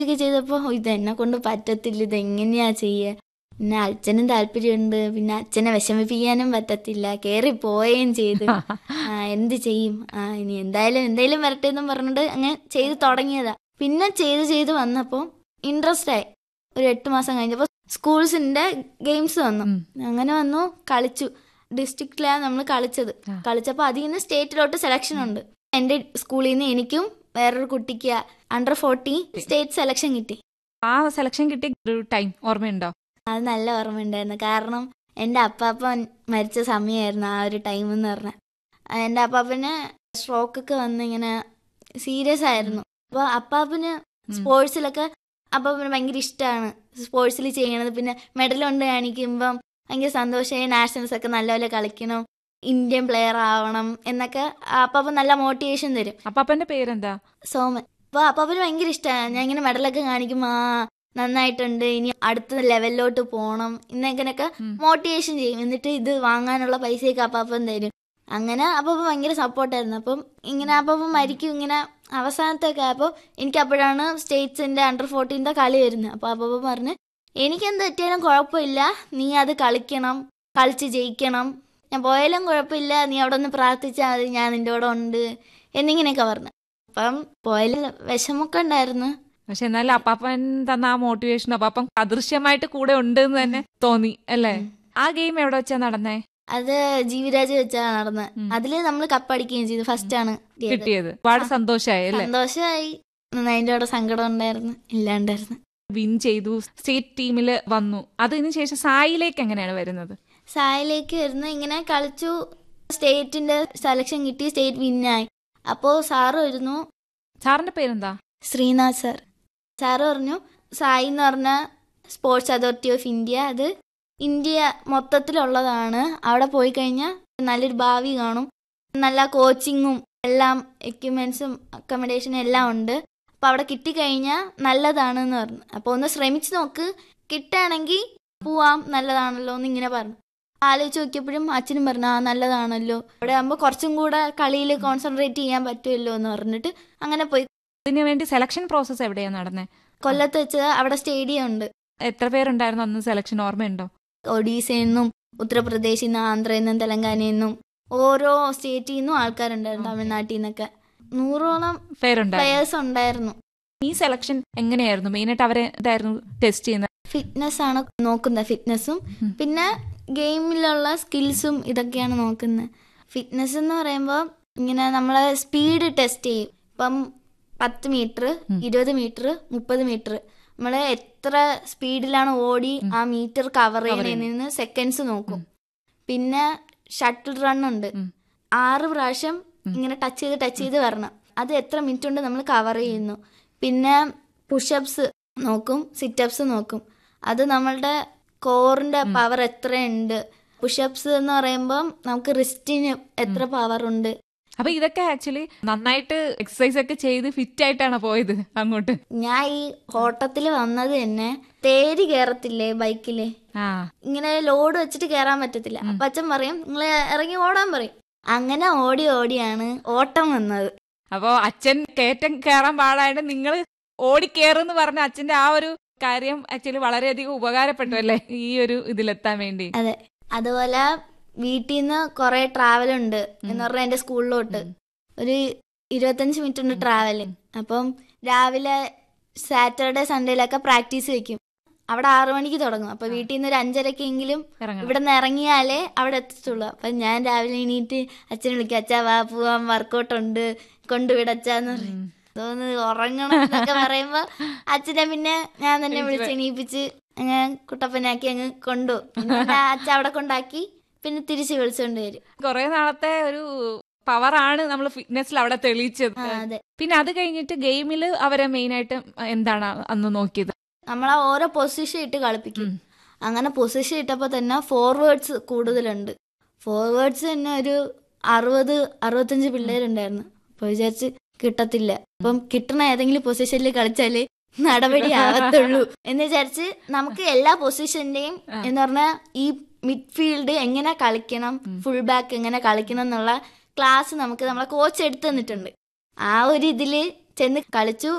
ഒക്കെ ചെയ്തപ്പോ "ഓ, ഇത് എന്നെ കൊണ്ട് പറ്റത്തില്ല ഇത് എങ്ങനെയാ ചെയ്യുക പിന്നെ അച്ഛനും താല്പര്യമുണ്ട് പിന്നെ അച്ഛനെ വിഷമിപ്പിക്കാനും പറ്റത്തില്ല കേറി പോവുകയും ചെയ്തു ആ എന്ത് ചെയ്യും ആ ഇനി എന്തായാലും എന്തായാലും വരട്ടെ എന്നും പറഞ്ഞിട്ട് അങ്ങനെ ചെയ്ത് തുടങ്ങിയതാ പിന്നെ ചെയ്ത് ചെയ്ത് വന്നപ്പോ ഇൻട്രസ്റ്റ് ആയി ഒരു എട്ട് മാസം കഴിഞ്ഞപ്പോ സ്കൂൾസിന്റെ ഗെയിംസ് വന്നു ഉം. അങ്ങനെ വന്നു കളിച്ചു ഡിസ്ട്രിക്റ്റിലാണ് നമ്മൾ കളിച്ചത് ആ. കളിച്ചപ്പോൾ അതിൽ നിന്ന് സ്റ്റേറ്റിലോട്ട് സെലക്ഷൻ ഉണ്ട് എൻ്റെ സ്കൂളിൽ നിന്ന് എനിക്കും വേറൊരു കുട്ടിക്ക് അണ്ടർ ഫോർട്ടി സ്റ്റേറ്റ് സെലക്ഷൻ കിട്ടി ആ സെലക്ഷൻ കിട്ടിയ ഒരു ടൈം ഓർമ്മയുണ്ടോ അത് നല്ല ഓർമ്മയുണ്ടായിരുന്നു കാരണം എൻ്റെ അപ്പാപ്പൻ മരിച്ച സമയമായിരുന്നു ആ ഒരു ടൈം എന്ന് പറഞ്ഞാൽ എൻ്റെ അപ്പാപ്പന് സ്ട്രോക്ക് ഒക്കെ വന്ന് ഇങ്ങനെ സീരിയസ് ആയിരുന്നു അപ്പോൾ അപ്പാപ്പന് ഉം. സ്പോർട്സിലൊക്കെ അപ്പാപ്പന് ഭയങ്കര ഇഷ്ടമാണ് സ്പോർട്സിൽ ചെയ്യണത് പിന്നെ മെഡൽ കൊണ്ട് കാണിക്കുമ്പം ഭയങ്കര സന്തോഷമായി നാഷണൽസ് ഒക്കെ നല്ലപോലെ കളിക്കണം ഇന്ത്യൻ പ്ലെയർ ആവണം എന്നൊക്കെ അപ്പാപ്പൻ നല്ല മോട്ടിവേഷൻ തരും അപ്പാപ്പന്റെ പേരെന്താ സോമൻ അപ്പോൾ അപ്പാപ്പന് ഭയങ്കര ഇഷ്ടമാണ് ഞാൻ ഇങ്ങനെ മെഡലൊക്കെ കാണിക്കുമ്പോൾ ആ നന്നായിട്ടുണ്ട് ഇനി അടുത്ത ലെവലിലോട്ട് പോകണം ഇന്നങ്ങനെയൊക്കെ ഉം. മോട്ടിവേഷൻ ചെയ്യും എന്നിട്ട് ഇത് വാങ്ങാനുള്ള പൈസയൊക്കെ അപ്പാപ്പൻ തരും അങ്ങനെ അപ്പാപ്പൻ ഭയങ്കര സപ്പോർട്ടായിരുന്നു അപ്പം ഇങ്ങനെ അപ്പാപ്പൻ മരിക്കും ഇങ്ങനെ അവസാനത്തൊക്കെ ആയപ്പോൾ എനിക്ക് അപ്പോഴാണ് സ്റ്റേറ്റ്സിന്റെ അണ്ടർ ഫോർട്ടീൻ്റെ കളി വരുന്നത് അപ്പോൾ അപ്പാപ്പൻ പറഞ്ഞ് എനിക്കെന്ത് പറ്റിയാലും കുഴപ്പമില്ല നീ അത് കളിക്കണം കളിച്ച് ജയിക്കണം ഞാൻ പോയാലും കുഴപ്പമില്ല നീ അവിടെ ഒന്ന് പ്രാർത്ഥിച്ചാൽ മതി ഞാൻ നിന്റെ കൂടെ ഉണ്ട് എന്നിങ്ങനെയൊക്കെ പറഞ്ഞു അപ്പം പോയാലും വിഷമൊക്കെ ഉണ്ടായിരുന്നു പക്ഷെ എന്നാലും അപ്പാപ്പൻ തന്ന ആ മോട്ടിവേഷൻ അപ്പാപ്പൻ അദൃശ്യമായിട്ട് കൂടെ ഉണ്ട് എന്ന് തന്നെ തോന്നി അല്ലേ ഉം. ആ ഗെയിം എവിടെ വെച്ചാ നടന്നേ അത് ജീവിരാജ് വെച്ചാണ് നടന്നത് ഉം. അതില് നമ്മൾ കപ്പടിക്കുകയും ചെയ്തു ഫസ്റ്റ് ആണ് കിട്ടിയത്. കിട്ടിയത് ഒരുപാട് സന്തോഷമായി അല്ലേ സന്തോഷമായി അതിന്റെ അവിടെ സങ്കടം ഉണ്ടായിരുന്നു ഇല്ലാണ്ടായിരുന്നു വിൻ ചെയ്തു സ്റ്റേറ്റ് ടീമിൽ വന്നു അതിന് ശേഷം സായിലേക്ക് എങ്ങനെയാണ് വരുന്നത് സായിലേക്ക് വരുന്ന ഇങ്ങനെ കളിച്ചു സ്റ്റേറ്റിന്റെ സെലക്ഷൻ കിട്ടി സ്റ്റേറ്റ് വിന്നായി അപ്പോൾ സാറ് വരുന്നു സാറിന്റെ പേരെന്താ ശ്രീനാഥ് സാർ സാറ് പറഞ്ഞു സായി എന്ന് പറഞ്ഞ സ്പോർട്സ് അതോറിറ്റി ഓഫ് ഇന്ത്യ അത് ഇന്ത്യ മൊത്തത്തിലുള്ളതാണ് അവിടെ പോയി കഴിഞ്ഞാൽ നല്ലൊരു ഭാവി കാണും നല്ല കോച്ചിങ്ങും എല്ലാം എക്യുപ്മെന്റ്സും അക്കോമഡേഷനും എല്ലാം ഉണ്ട് അപ്പോൾ അവിടെ കിട്ടിക്കഴിഞ്ഞാൽ നല്ലതാണെന്ന് പറഞ്ഞു അപ്പോൾ ഒന്ന് ശ്രമിച്ചു നോക്ക് കിട്ടുകയാണെങ്കിൽ പോവാം നല്ലതാണല്ലോ എന്ന് ഇങ്ങനെ പറഞ്ഞു ആലോചിച്ച് നോക്കിയപ്പോഴും അച്ഛനും പറഞ്ഞു ആ നല്ലതാണല്ലോ അവിടെ ആകുമ്പോൾ കുറച്ചും കൂടെ കളിയിൽ കോൺസെൻട്രേറ്റ് ചെയ്യാൻ പറ്റുമല്ലോ എന്ന് പറഞ്ഞിട്ട് അങ്ങനെ പോയി അതിനു വേണ്ടി സെലക്ഷൻ പ്രോസസ് എവിടെയാ നടന്നേ കൊല്ലത്ത് വെച്ച് അവിടെ സ്റ്റേഡിയം ഉണ്ട് എത്ര പേരുണ്ടായിരുന്നു അന്ന് സെലക്ഷൻ ഓർമ്മയുണ്ടോ ഒഡീസയിൽ നിന്നും ഉത്തർപ്രദേശിൽ നിന്നും ആന്ധ്രയിൽ നിന്നും തെലങ്കാനയിൽ നിന്നും ഓരോ സ്റ്റേറ്റിൽ നിന്നും ആൾക്കാരുണ്ടായിരുന്നു തമിഴ്നാട്ടിൽ നിന്നൊക്കെ നൂറോളം പേരുണ്ടായിരുന്നു പ്ലെയേഴ്സ് ഉണ്ടായിരുന്നു ഈ സെലക്ഷൻ എങ്ങനെയായിരുന്നു മെയിനായിട്ട് അവരെ ഇതായിരുന്നു ടെസ്റ്റ് ചെയ്യുന്നത് ഫിറ്റ്നസ് ആണ് നോക്കുന്നത് ഫിറ്റ്നസ്സും ഉം. പിന്നെ ഗെയിമിലുള്ള സ്കിൽസും ഇതൊക്കെയാണ് നോക്കുന്നത് ഫിറ്റ്നസ് എന്ന് പറയുമ്പോൾ ഇങ്ങനെ നമ്മളെ സ്പീഡ് ടെസ്റ്റ് ചെയ്യും ഇപ്പം പത്ത് മീറ്റർ ഉം. ഇരുപത് മീറ്റർ മുപ്പത് മീറ്റർ നമ്മൾ എത്ര സ്പീഡിലാണ് ഓടി ഉം. ആ മീറ്റർ കവർ ചെയ്യുന്നത്. ചെയ്യുന്നതിന് സെക്കൻഡ്സ് നോക്കും പിന്നെ ഷട്ടിൽ റൺ ഉണ്ട് ഉം. ആറ് പ്രാവശ്യം ഉം. ഇങ്ങനെ ടച്ച് ചെയ്ത് ടച്ച് ചെയ്ത് വരണം അത് എത്ര മിനിറ്റ് കൊണ്ട് നമ്മൾ കവർ ചെയ്യുന്നു പിന്നെ പുഷപ്സ് നോക്കും സിറ്റപ്സ് നോക്കും അത് നമ്മളുടെ കോറിന്റെ ഉം. പവർ എത്രയുണ്ട് പുഷപ്സ് എന്ന് പറയുമ്പം നമുക്ക് റിസ്റ്റിന് എത്ര പവർ ഉണ്ട് അപ്പൊ ഇതൊക്കെ ആക്ച്വലി നന്നായിട്ട് എക്സസൈസ് ഒക്കെ ചെയ്ത് ഫിറ്റ് ആയിട്ടാണ് പോയത് അങ്ങോട്ട് ഞാൻ ഈ ഓട്ടത്തിൽ വന്നത് തന്നെ തേരി കയറത്തില്ലേ ബൈക്കില് ആ ഇങ്ങനെ ലോഡ് വെച്ചിട്ട് കയറാൻ പറ്റത്തില്ല ഉം. അപ്പൊ അച്ഛൻ പറയും നിങ്ങൾ ഇറങ്ങി ഓടാൻ പറയും അങ്ങനെ ഓടി ഓടിയാണ് ഓട്ടം വന്നത് അപ്പോ അച്ഛൻ കയറ്റം കയറാൻ പാടായിട്ട് നിങ്ങൾ ഓടിക്കേറെന്ന് പറഞ്ഞ അച്ഛന്റെ ആ ഒരു കാര്യം ആക്ച്വലി വളരെയധികം ഉപകാരപ്പെട്ടു അല്ലേ ഈ ഒരു ഇതിലെത്താൻ വേണ്ടി അതെ അതുപോലെ വീട്ടിൽ നിന്ന് കുറെ ട്രാവൽ ഉണ്ട് എന്ന് പറഞ്ഞാൽ എന്റെ സ്കൂളിലോട്ട് ഉം. ഒരു ഇരുപത്തഞ്ച് മിനിറ്റ് ഉണ്ട് ട്രാവല് അപ്പം രാവിലെ സാറ്റർഡേ സൺഡേയിലൊക്കെ പ്രാക്ടീസ് വെക്കും അവിടെ ആറു മണിക്ക് തുടങ്ങും അപ്പൊ വീട്ടിൽ നിന്ന് ഒരു അഞ്ചരക്കെങ്കിലും ഇറങ്ങണം ഇവിടെ നിന്ന് ഇറങ്ങിയാലേ അവിടെ എത്തത്തുള്ളൂ അപ്പൊ ഞാൻ രാവിലെ എണീറ്റ് അച്ഛനെ വിളിക്കും അച്ഛാ വാ പോവാൻ വർക്കൗട്ട് ഉണ്ട് കൊണ്ടുവിടച്ചാന്ന് പറയും ഉം. തോന്നുന്നു ഉറങ്ങണം എന്നൊക്കെ പറയുമ്പോ അച്ഛനെ പിന്നെ ഞാൻ തന്നെ വിളിച്ച് എണീപ്പിച്ച് അങ്ങ് കുട്ടപ്പനാക്കി അങ്ങ് കൊണ്ടുപോകും പിന്നെ ഞാൻ അച്ഛൻ അവിടെ കൊണ്ടാക്കി പിന്നെ തിരിച്ച് വിളിച്ചുകൊണ്ട് വരും കുറെ നാളത്തെ ഒരു പവറാണ് നമ്മൾ ഫിറ്റ്നസ്സിൽ അവിടെ തെളിയിച്ചത് ആ അതെ പിന്നെ അത് കഴിഞ്ഞിട്ട് ഗെയിമിൽ അവരെ മെയിൻ ആയിട്ട് എന്താണ് അന്ന് നോക്കിയത് നമ്മളെ ഓരോ പൊസിഷൻ ഇട്ട് കളിപ്പിക്കും ഉം. അങ്ങനെ പൊസിഷൻ ഇട്ടപ്പോൾ തന്നെ ഫോർവേഡ്സ് കൂടുതലുണ്ട് ഫോർവേഡ്സ് തന്നെ ഒരു അറുപത് അറുപത്തഞ്ച് പിള്ളേരുണ്ടായിരുന്നു അപ്പൊ വിചാരിച്ച് കിട്ടത്തില്ല അപ്പം കിട്ടണ ഏതെങ്കിലും പൊസിഷനിൽ കളിച്ചാലേ നടപടി ആവത്തുള്ളൂ എന്ന് വിചാരിച്ച് നമുക്ക് എല്ലാ പൊസിഷന്റെയും ആ. എന്ന് പറഞ്ഞാൽ ഈ മിഡ്ഫീൽഡ് എങ്ങനെ കളിക്കണം ഫുൾ ബാക്ക് എങ്ങനെ കളിക്കണം എന്നുള്ള ക്ലാസ് നമുക്ക് നമ്മളെ കോച്ച് എടുത്തു തന്നിട്ടുണ്ട് ആ ഒരു ഇതില് ചെന്ന് കളിച്ചു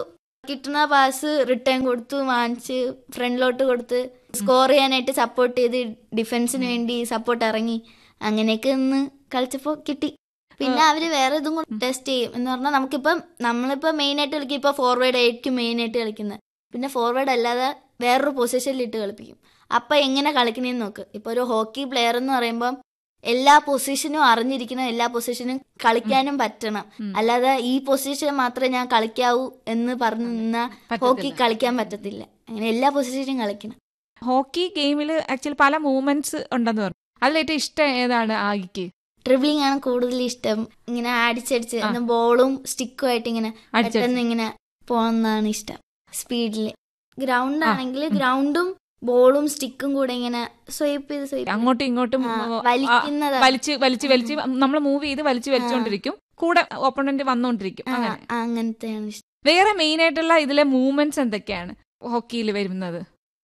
കിട്ടുന്ന പാസ് റിട്ടേൺ കൊടുത്തു വാങ്ങിച്ച് ഫ്രണ്ടിലോട്ട് കൊടുത്ത് സ്കോർ ചെയ്യാനായിട്ട് സപ്പോർട്ട് ചെയ്ത് ഡിഫൻസിന് വേണ്ടി സപ്പോർട്ട് ഇറങ്ങി അങ്ങനെയൊക്കെ ഒന്ന് കളിച്ചപ്പോൾ കിട്ടി പിന്നെ അവര് വേറെ ഇതും കൂടെ ടെസ്റ്റ് ചെയ്യും എന്ന് പറഞ്ഞാൽ നമുക്കിപ്പം നമ്മളിപ്പോൾ മെയിൻ ആയിട്ട് കളിക്കും ഇപ്പോൾ ഫോർവേഡ് ആയിരിക്കും മെയിൻ ആയിട്ട് കളിക്കുന്നത് പിന്നെ ഫോർവേഡ് അല്ലാതെ വേറൊരു പൊസിഷനിൽ ഇട്ട് കളിപ്പിക്കും അപ്പം എങ്ങനെ കളിക്കണേന്ന് നോക്ക് ഇപ്പോൾ ഒരു ഹോക്കി പ്ലെയർ എന്ന് പറയുമ്പം എല്ലാ പൊസിഷനും അറിഞ്ഞിരിക്കണം എല്ലാ പൊസിഷനും കളിക്കാനും പറ്റണം ഉം. അല്ലാതെ ഈ പൊസിഷൻ മാത്രമേ ഞാൻ കളിക്കാവൂ എന്ന് പറഞ്ഞു നിന്നാ പറ്റത്തില്ല. ഹോക്കി കളിക്കാൻ പറ്റത്തില്ല അങ്ങനെ എല്ലാ പൊസിഷനും കളിക്കണം ഹോക്കി ഗെയിമിൽ ആക്ച്വലി പല മൂവ്മെന്റ്സ് ഉണ്ടെന്ന് പറഞ്ഞു അതിലേറ്റവും ഇഷ്ടം ഏതാണ് ആയിക്ക് ഡ്രിബ്ലിംഗ് ആണ് കൂടുതൽ ഇഷ്ടം ഇങ്ങനെ അടിച്ചടിച്ച് ആ. ബോളും സ്റ്റിക്കും ആയിട്ട് ഇങ്ങനെ അടിച്ചടിച്ച്. പെട്ടെന്ന് ഇങ്ങനെ പോകുന്നതാണ് ഇഷ്ടം സ്പീഡില് ഗ്രൗണ്ട് ആ, ആണെങ്കിൽ ഉം. ഗ്രൗണ്ടും ബോളും സ്റ്റിക്കും കൂടെ ഇങ്ങനെ സ്വൈപ്പ് ചെയ്ത് സ്വൈപ്പ് അങ്ങോട്ടും ഇങ്ങോട്ടും ആ, ആ, വലിക്കുന്നതാ. വലിച്ച് വലിച്ച് വലിച്ച് നമ്മൾ മൂവ് ചെയ്ത് വലിച്ച് വലിച്ചുകൊണ്ടിരിക്കും കൂടെ ഓപ്പണന്റ് വന്നോണ്ടിരിക്കും ആ, അങ്ങനെ അങ്ങനത്തെയാണ് ഇഷ്ടം വേറെ മെയിൻ ആയിട്ടുള്ള ഇതിലെ മൂവ്മെന്റ്സ് എന്തൊക്കെയാണ് ഹോക്കിയിൽ വരുന്നത്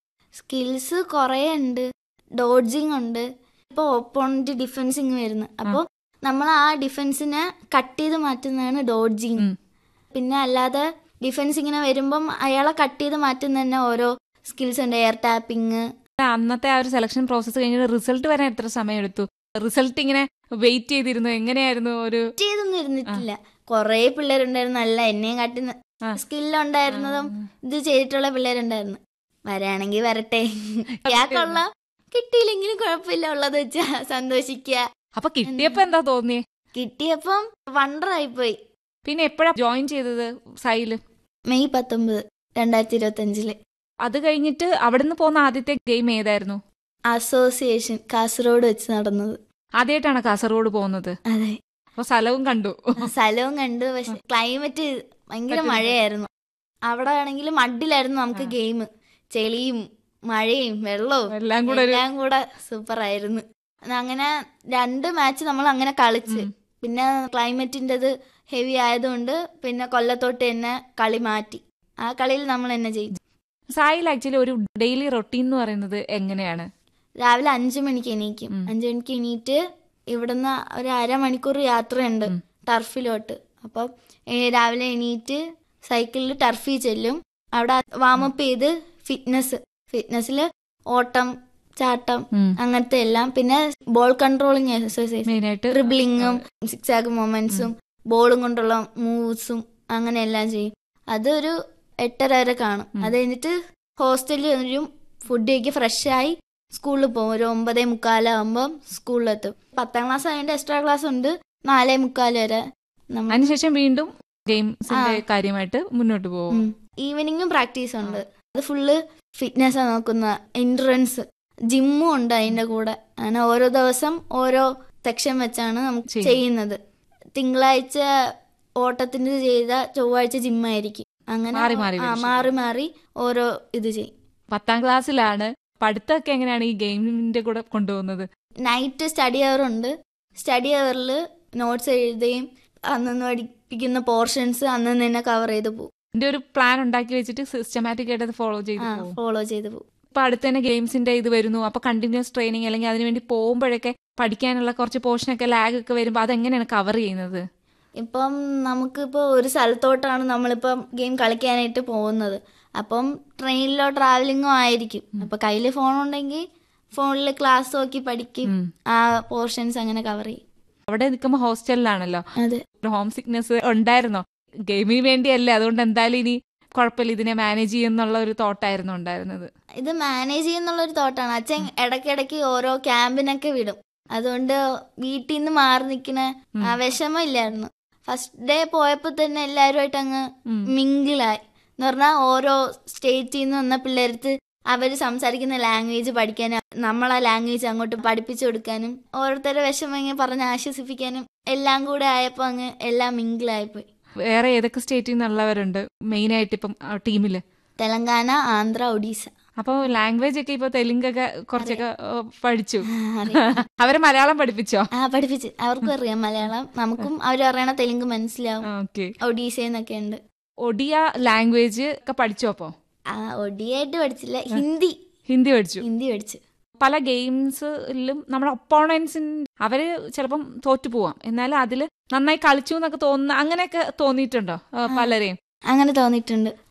സ്കിൽസ് കുറേ ഉണ്ട് ഡോഡ്ജിങ് ഉണ്ട് ഇപ്പോൾ ഓപ്പോണന്റ് ഡിഫൻസിങ് വരുന്നു അപ്പോൾ നമ്മൾ ആ ഡിഫൻസിനെ കട്ട് ചെയ്ത് മാറ്റുന്നതാണ് ഡോഡ്ജിങ് ഉം. പിന്നെ അല്ലാതെ ഡിഫൻസ് ഇങ്ങനെ വരുമ്പം അയാളെ കട്ട് ചെയ്ത് മാറ്റുന്ന തന്നെ ഓരോ സ്കിൽസ് ഉണ്ട് എയർ ടാപ്പിംഗ് അന്നത്തെ ആ ഒരു സെലക്ഷൻ പ്രോസസ്സ് കഴിഞ്ഞിട്ട് റിസൾട്ട് വരാൻ എത്ര സമയം എടുത്തു റിസൾട്ട് ഇങ്ങനെ വെയിറ്റ് ചെയ്തിരുന്നു എങ്ങനെയായിരുന്നു ഒരു ചെയ്തൊന്നും ഇരുന്നിട്ടില്ല കുറേ പിള്ളേരുണ്ടായിരുന്നു നല്ല എന്നെയും കാട്ടി ആ. സ്കില്ലുണ്ടായിരുന്നതും ഇത് ചെയ്തിട്ടുള്ള പിള്ളേരുണ്ടായിരുന്നു വരാണെങ്കിൽ വരട്ടെ യാക്കുള്ള കിട്ടിയില്ലെങ്കിലും കുഴപ്പമില്ല ഉള്ളത് വെച്ചാ സന്തോഷിക്കുക അപ്പൊ കിട്ടിയപ്പോ എന്താ തോന്നിയേ കിട്ടിയപ്പം വണ്ടറായി പോയി പിന്നെ എപ്പോഴാ ജോയിൻ ചെയ്തത് സൈല് മെയ് പത്തൊമ്പത് രണ്ടായിരത്തി ഇരുപത്തി അഞ്ചില് അത് കഴിഞ്ഞിട്ട് അവിടുന്ന് പോകുന്ന ആദ്യത്തെ ഗെയിം ഏതായിരുന്നു അസോസിയേഷൻ കാസർഗോഡ് വെച്ച് നടന്നത് ആദ്യമായിട്ടാണ് കാസർഗോഡ് പോകുന്നത് അതെ അപ്പൊ സ്ഥലവും കണ്ടു സ്ഥലവും കണ്ടു പക്ഷെ ക്ലൈമറ്റ് ഭയങ്കര പറ്റുന്നില്ല. മഴയായിരുന്നു അവിടെ ആണെങ്കിൽ മഡിലായിരുന്നു നമുക്ക് ആ. ഗെയിം ചെളിയും മഴയും വെള്ളവും എല്ലാം കൂടെ ഒരു എല്ലാം കൂടെ സൂപ്പർ ആയിരുന്നു അങ്ങനെ രണ്ട് മാച്ച് നമ്മൾ അങ്ങനെ കളിച്ച് ഉം. പിന്നെ ക്ലൈമറ്റിൻ്റെത് ഹെവി ആയതുകൊണ്ട് പിന്നെ കൊല്ലത്തോട്ട് തന്നെ കളി മാറ്റി ആ കളിയിൽ നമ്മൾ തന്നെ ജയിച്ചു സായിൽ ആക്ച്വലി ഒരു ഡെയിലി റൊട്ടീൻ എന്ന് പറയുന്നത് എങ്ങനെയാണ് രാവിലെ അഞ്ചു മണിക്ക് എണീക്കും ഉം. അഞ്ചു മണിക്ക് എണീറ്റ് ഇവിടുന്ന് ഒരു അരമണിക്കൂർ യാത്രയുണ്ട് ഉം. ടർഫിലോട്ട് അപ്പം ഏ, രാവിലെ എണീറ്റ് സൈക്കിളിൽ ടർഫിൽ ചെല്ലും അവിടെ വാമപ്പ് ചെയ്ത് ഫിറ്റ്നസ് ഫിറ്റ്നസ്സിൽ ഓട്ടം ചാട്ടം അങ്ങനത്തെ എല്ലാം പിന്നെ ബോൾ കൺട്രോളിങ് എക്സസൈസ് മെയിൻ ആയിട്ട് ഡ്രിബിളിങ്ങും സിക്സ് ആഗ് മൊമെന്റ്സും ബോളും കൊണ്ടുള്ള മൂവ്സും അങ്ങനെ എല്ലാം ചെയ്യും അതൊരു എട്ടര വരെ കാണും ഉം. അത് കഴിഞ്ഞിട്ട് ഹോസ്റ്റലിൽ വരും ഫുഡ് കഴിക്കുക ഫ്രഷ് ആയി സ്കൂളിൽ പോകും ഒരു ഒമ്പതേ മുക്കാലാകുമ്പം സ്കൂളിലെത്തും പത്താം ക്ലാസ് ആയതിന്റെ എക്സ്ട്രാ ക്ലാസ് ഉണ്ട് നാലേ മുക്കാൽ വരെ നമ്മൾ അതിനുശേഷം വീണ്ടും ഗെയിംസിന്റെ ആ. കാര്യമായിട്ട് മുന്നോട്ട് പോകും ഈവനിങ്ങും പ്രാക്ടീസ് ഉണ്ട് അത് ഫുള്ള് ഫിറ്റ്നസ് നോക്കുന്ന എൻട്രൻസ് ജിമ്മും ഉണ്ട് അതിന്റെ കൂടെ അങ്ങനെ ഓരോ ദിവസം ഓരോ സെക്ഷൻ വെച്ചാണ് നമുക്ക് ചെയ്യും. ചെയ്യുന്നത് തിങ്കളാഴ്ച ഓട്ടത്തിന് ചെയ്ത ചൊവ്വാഴ്ച ജിമ്മായിരിക്കും അങ്ങനെ മാറി മാറി ആ, വരും. മാറി മാറി ഓരോ ഇത് ചെയ്യും പത്താം ക്ലാസ്സിലാണ് പഠിത്തമൊക്കെ എങ്ങനെയാണ് ഈ ഗെയിമിന്റെ കൂടെ കൊണ്ടുപോകുന്നത് നൈറ്റ് സ്റ്റഡി അവർ ഉണ്ട് സ്റ്റഡി അവറിൽ നോട്ട്സ് എഴുതുകയും അന്നു പഠിപ്പിക്കുന്ന പോർഷൻസ് അന്ന് തന്നെ കവർ ചെയ്ത് പോകും ഇതിന്റെ ഒരു പ്ലാൻ ഉണ്ടാക്കി വെച്ചിട്ട് സിസ്റ്റമാറ്റിക് ആയിട്ട് അത് ഫോളോ ചെയ്ത് ആ പോകും ഫോളോ ചെയ്ത് പോകും ഇപ്പൊ അടുത്ത് തന്നെ ഗെയിംസിന്റെ ഇത് വരുന്നു അപ്പൊ കണ്ടിന്യൂസ് ട്രെയിനിങ് അല്ലെങ്കിൽ അതിനുവേണ്ടി പോകുമ്പോഴൊക്കെ പഠിക്കാനുള്ള കുറച്ച് പോർഷനൊക്കെ ലാഗ് ഒക്കെ വരുമ്പോൾ അതെങ്ങനെയാണ് കവർ ചെയ്യുന്നത് ഇപ്പം നമുക്കിപ്പോൾ ഒരു സ്ഥലത്തോട്ടാണ് നമ്മളിപ്പം ഗെയിം കളിക്കാനായിട്ട് പോകുന്നത് അപ്പം ട്രെയിനിലോ ട്രാവലിങ്ങോ ആയിരിക്കും അപ്പൊ കയ്യിൽ ഫോൺ ഉണ്ടെങ്കിൽ ഫോണിൽ ക്ലാസ് നോക്കി പഠിക്കും ഉം. ആ പോർഷൻസ് അങ്ങനെ കവർ ചെയ്യും അവിടെ നിൽക്കുമ്പോൾ ഹോസ്റ്റലിലാണല്ലോ അതെ ഹോം സിക്നെസ് ഉണ്ടായിരുന്നോ ഗെയിമിന് വേണ്ടിയല്ലേ അതുകൊണ്ട് എന്തായാലും ഇനി കുഴപ്പമില്ല ഇതിനെ മാനേജ് ചെയ്യുന്നുള്ള ഒരു തോട്ടായിരുന്നു ഉണ്ടായിരുന്നത് ഇത് മാനേജ് ചെയ്യുന്നുള്ളൊരു തോട്ടാണ് അച്ഛൻ ഇടയ്ക്കിടയ്ക്ക് ഓരോ ക്യാമ്പിനൊക്കെ വിടും അതുകൊണ്ട് വീട്ടിൽ നിന്ന് മാറി നിൽക്കുന്ന ആ വിഷമം ഇല്ലായിരുന്നു ഫസ്റ്റ് ഡേ പോയപ്പോൾ തന്നെ എല്ലാവരുമായിട്ട് അങ്ങ് ഉം. മിങ്കിളായി എന്ന് പറഞ്ഞാൽ ഓരോ സ്റ്റേറ്റിൽ നിന്ന് വന്ന പിള്ളേർക്ക് അവർ സംസാരിക്കുന്ന ലാംഗ്വേജ് പഠിക്കാനും നമ്മളാ ലാംഗ്വേജ് അങ്ങോട്ട് പഠിപ്പിച്ചു കൊടുക്കാനും ഓരോരുത്തരുടെ വിഷമം ഇങ്ങനെ പറഞ്ഞ് ആശ്വസിപ്പിക്കാനും എല്ലാം കൂടെ ആയപ്പോൾ അങ്ങ് എല്ലാം മിങ്കിളായിപ്പോയി വേറെ ഏതൊക്കെ സ്റ്റേറ്റിൽ നിന്നുള്ളവരുണ്ട് മെയിൻ ആയിട്ട് ഇപ്പം ടീമില് തെലങ്കാന ആന്ധ്ര ഒഡീസ അപ്പൊ ലാംഗ്വേജ് ഒക്കെ ഇപ്പൊ തെലുങ്കൊക്കെ കുറച്ചൊക്കെ ഏ, പഠിച്ചു അറിയാം. അവരെ മലയാളം പഠിപ്പിച്ചോ ആ പഠിപ്പിച്ച് അവർക്കും അറിയാം മലയാളം നമുക്കും അവർ അറിയണ തെലുങ്ക് മനസ്സിലാവും ഓക്കെ ഒഡീസയെന്നൊക്കെ ഉണ്ട് ഒഡിയ ലാംഗ്വേജ് ഒക്കെ പഠിച്ചോ അപ്പോ ആ ഒഡിയായിട്ട് പഠിച്ചില്ല ഹിന്ദി ഹിന്ദി പഠിച്ചു ഹിന്ദി പഠിച്ചു പല ഗെയിംസിലും നമ്മുടെ ഒപ്പോണൻസിന് അവര് ചിലപ്പം തോറ്റു പോവാം എന്നാലും അതില് നന്നായി കളിച്ചു എന്നൊക്കെ തോന്നുന്ന അങ്ങനെയൊക്കെ തോന്നിയിട്ടുണ്ടോ ആ, പലരെയും അങ്ങനെ തോന്നിയിട്ടുണ്ട്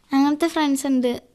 അങ്ങനത്തെ ഫ്രണ്ട്സ് ഉണ്ട്